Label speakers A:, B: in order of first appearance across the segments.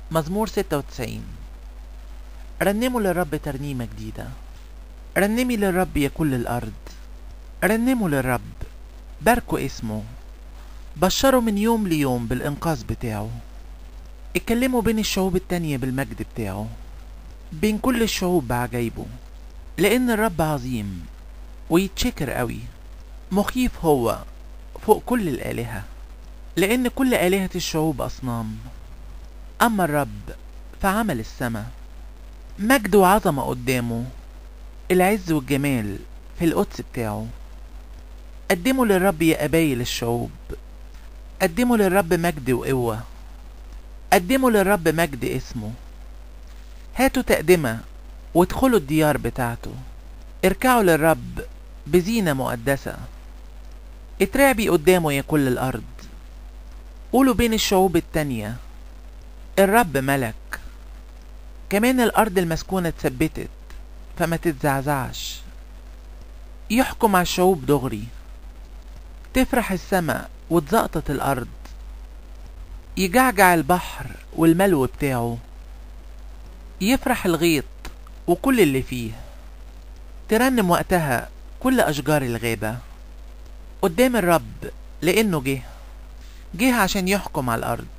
A: مزمور 96 رنموا للرب ترنيمة جديدة رنمي للرب يا كل الأرض رنموا للرب باركوا اسمه بشروا من يوم ليوم بالإنقاذ بتاعه اتكلموا بين الشعوب التانية بالمجد بتاعه بين كل الشعوب بعجايبه لأن الرب عظيم ويتشكر قوي مخيف هو فوق كل الآلهة لأن كل آلهة الشعوب أصنام أما الرب فعمل السماء مجد وعظمة قدامه العز والجمال في القدس بتاعه قدموا للرب يا قبايل الشعوب قدموا للرب مجد وقوة قدموا للرب مجد اسمه هاتوا تقدمة وادخلوا الديار بتاعته اركعوا للرب بزينة مقدسة اترعبي قدامه يا كل الأرض قولوا بين الشعوب التانية الرب ملك كمان الأرض المسكونة اتثبتت فما تتزعزعش يحكم على الشعوب دغري تفرح السماء وتزقطط الأرض يجعجع البحر والملو بتاعه يفرح الغيط وكل اللي فيه ترنم وقتها كل أشجار الغابة قدام الرب لأنه جه جه عشان يحكم على الأرض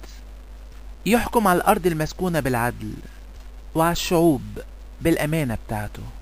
A: يحكم على الأرض المسكونة بالعدل وعلى الشعوب بالأمانة بتاعته